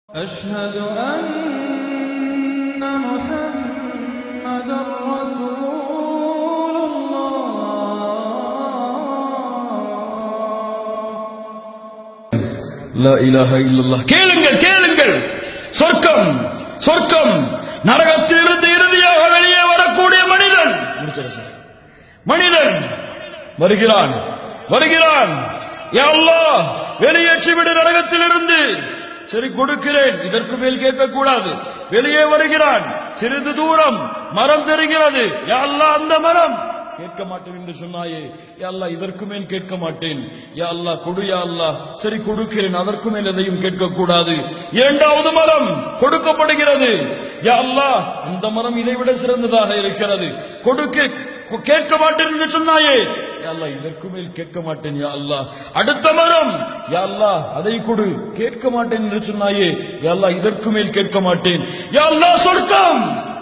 أشهد أن محمدا رسول الله லா இலாஹ இல்லல்லாஹ் கேளுங்கள் கேளுங்கள் சொர்க்கம் சொர்க்கம் நரகத்திலிருந்து இறுதியாக வெளியே வரக்கூடிய மனிதன் முடிச்சிடுறேன் சார். மனிதன் வருகிறான் வருகிறான் யா அல்லாஹ் வெளியேற்றி விடு நரகத்திலிருந்து சரி கொடுக்கிறேன் இதற்கு மேல் கேட்கக்கூடாது வெளியே வருகிறான் சிறிது தூரம் மரம் தெரிகிறது யா அல்லாஹ் அந்த மரம் கேட்க மாட்டேன் என்று சொன்னாயே யா அல்லாஹ் இதற்கு மேல் கேட்க மாட்டேன் யா அல்லாஹ் கொடு யா அல்லாஹ் சரி கொடுக்கிறேன் அதற்கு மேல் எதையும் கேட்க கூடாது இரண்டாவது மரம் கொடுக்கப்படுகிறது யா அல்லாஹ் அந்த மரம் இதைவிட சிறந்ததாக இருக்கிறது கொடுக்க கு- கேட்க மாட்டேன் என்று சொன்னாயே யா அல்லாஹ் இதற்கு மேல் கேட்க மாட்டேன் யா அல்லாஹ் அடுத்த மரம் யா அல்லாஹ் அதை கொடு கேட்க மாட்டேன் என்று சொன்னாயே யா அல்லாஹ் இதற்கு மேல் கேட்க மாட்டேன் யா அல்லாஹ் சொர்க்கம்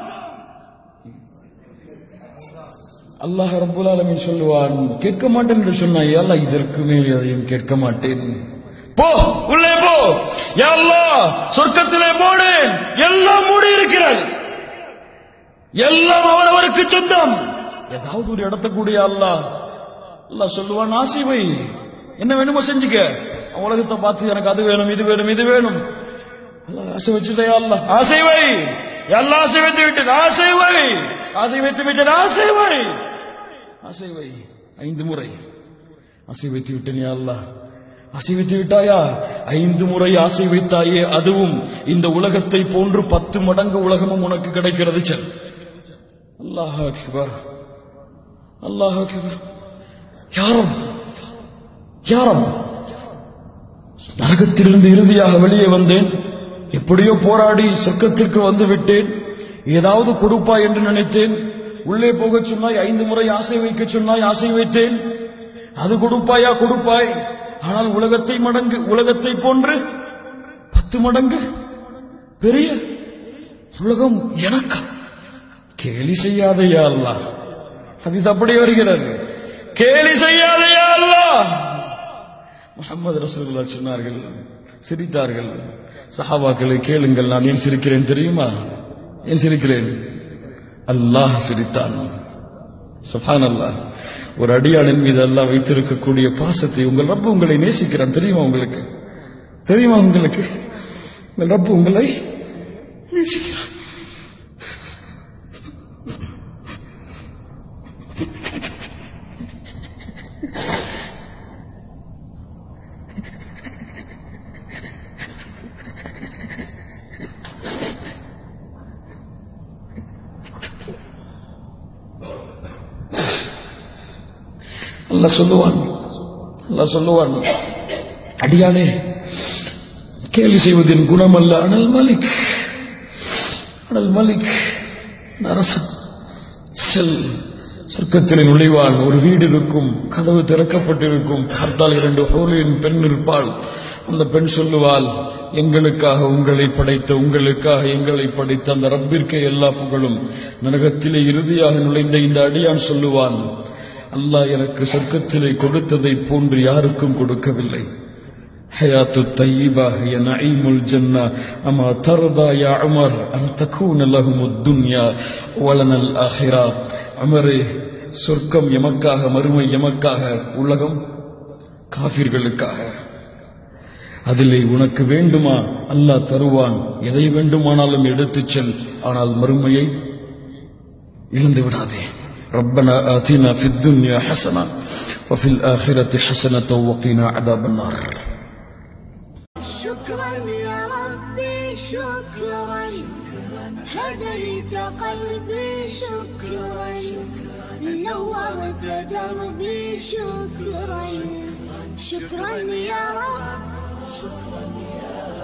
அல்லாஹ் ரப்புல் ஆலமீன் சொல்லுவான் கேட்க மாட்டேன் என்று சொன்னாய் யா அல்லாஹ் இதற்கு மேல் எதையும் கேட்க மாட்டேன் போ உள்ளே போ யா அல்லாஹ் சொர்க்கத்திலே போனேன் எல்லாம் மூடி இருக்கிறது எல்லாம் அவரவருக்கு சொந்தம் ஏதாவது ஒரு இடத்த கூடிய அல்லாஹ் அல்லாஹ் சொல்லுவான் ஆசை வை என்ன வேணுமோ செஞ்சுக்க உலகத்தை பார்த்து எனக்கு அது வேணும் இது வேணும் இது வேணும் அல்லாஹ் ஆசை வச்சுட்டே அல்லாஹ் ஆசை வை எல்லாம் ஆசை வைத்து விட்டேன் ஆசை வை ஆசை வைத்து விட்டேன் ஆசை வை ஆசை வை ஐந்து முறை ஆசை வைத்து விட்டேன் யா அல்லாஹ் ஆசை வைத்து விட்டாயா ஐந்து முறை ஆசை வைத்தாயே அதுவும் இந்த உலகத்தை போன்று பத்து மடங்கு உலகமும் உனக்கு கிடைக்கிறது செல் அல்லாஹ் அக்பர் அல்லாஹ் அக்பர் யாரும் யாரும் நரகத்திலிருந்து இறுதியாக வெளியே வந்தேன் எப்படியோ போராடி சொர்க்கத்திற்கு வந்து விட்டேன் ஏதாவது கொடுப்பா என்று நினைத்தேன் உள்ளே போகச் சொன்னாய் ஐந்து முறை ஆசை வைக்க சொன்னாய் ஆசை வைத்தேன் அது கொடுப்பாயா கொடுப்பாய் ஆனால் உலகத்தை மடங்கு உலகத்தை போன்று பத்து மடங்கு பெரிய உலகம் எனக்கா கேலி செய்யாதையா அல்லாஹ் அது அப்படி வருகிறது கேலி செய்யாதையா அல்லாஹ் முகமது ரசூலுல்லா சொன்னார்கள் சிரித்தார்கள் சஹாபாக்களை கேளுங்கள் நான் ஏன் சிரிக்கிறேன் தெரியுமா ஏன் சிரிக்கிறேன் அல்லாஹ் சிரித்தான் சுபான் அல்லாஹ் ஒரு அடியாளின் மீது அல்லாஹ் வைத்திருக்கக்கூடிய பாசத்தை உங்கள் ரப்பு உங்களை நேசிக்கிறான் தெரியுமா உங்களுக்கு தெரியுமா உங்களுக்கு உங்கள் ரப்பு உங்களை நேசிக்கிறான் அல்லாஹ் சொல்லுவான் அல்லாஹ் சொல்லுவான் அடியானே கேலி செய்வதின் குணம் அல்ல அனல் மலிக் அனல் மலிக் அரசன் செல் சொர்க்கத்தில் நுழைவான் ஒரு வீடு இருக்கும் கதவு திறக்கப்பட்டிருக்கும் பார்த்தால் இரண்டு ஹோலியின் பெண் இருப்பாள் அந்த பெண் சொல்லுவாள் எங்களுக்காக உங்களை படைத்த உங்களுக்காக எங்களை படைத்த அந்த ரப்பிற்கே எல்லா புகழும் நரகத்திலே இறுதியாக நுழைந்த இந்த அடியான் சொல்லுவான் அல்லாஹ் எனக்கு சொர்க்கத்திலே கொடுத்ததை போன்று யாருக்கும் கொடுக்கவில்லை حياة الطيبة هي نعيم الجنة أما ترضى يا عمر أن تكون لهم الدنيا ولنا الآخرة عمرே சொர்க்கம் எமக்காக மறுமை எமக்காக உலகம் காபிர்களுக்காக அதிலே உனக்கு வேண்டுமா அல்லாஹ் தருவான் எதை வேண்டுமானாலும் எடுத்துச் செல் ஆனால் மறுமையை இழந்து விடாதே ربنا آتنا في الدنيا حسنة وفي الآخرة حسنة وقنا عذاب النار شكرا يا ربي شكرا هديت قلبي شكرا نورت دربي شكرا شكرا يا رب